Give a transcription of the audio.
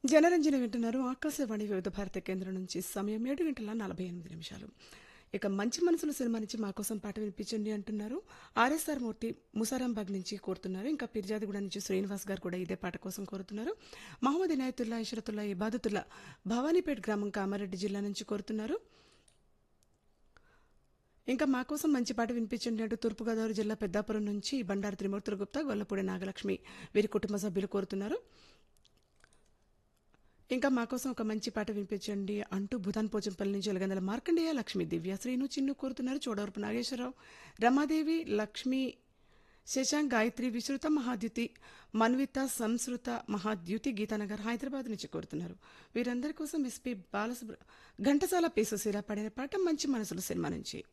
జనరంజన వింటున్నారు ఆకాశవాణి వివిధ భారత కేంద్రం నుంచి సమయం ఏడు గంటల నలభై ఎనిమిది నిమిషాలు ఇక మంచి మనసుల సినిమా నుంచి మా కోసం పాట వినిపించండి అంటున్నారు ఆర్ఎస్ఆర్ మూర్తి ముసారాంబాగ్ నుంచి కోరుతున్నారు ఇంకా పిర్జాదిగూడ నుంచి శ్రీనివాస్ గారు కూడా ఇదే పాట కోసం కోరుతున్నారు మహమ్మద్ ఇనాయతుల్లా ఇషరతుల్లా ఇబాదతుల్లా భవానీపేట్ గ్రామం కామారెడ్డి జిల్లా నుంచి కోరుతున్నారు ఇంకా మా కోసం మంచి పాట వినిపించండి అంటూ తూర్పుగోదావరి జిల్లా పెద్దాపురం నుంచి బండారు త్రిమూర్తుల గుప్తా గొల్లపూడి నాగలక్ష్మి వీరి కుటుంబ సభ్యులు కోరుతున్నారు ఇంకా మా కోసం ఒక మంచి పాట వినిపించండి అంటూ భూతాన్ పోచంపల్లి నుంచి ఎలగందల మార్కండేయ లక్ష్మి దివ్య శ్రీను చిన్ను కోరుతున్నారు చోడవరపు నాగేశ్వరరావు రమాదేవి లక్ష్మి శశాంక్ గాయత్రి విశ్రుత మహాద్యుతి మన్విత సంస్కృత మహాద్యుతి గీతానగర్ హైదరాబాద్ నుంచి కోరుతున్నారు వీరందరి కోసం ఎస్పీ బాలసుబ్ర ఘంటసాల పి సుశీల పాడిన పాట మంచి మనసులు సినిమా నుంచి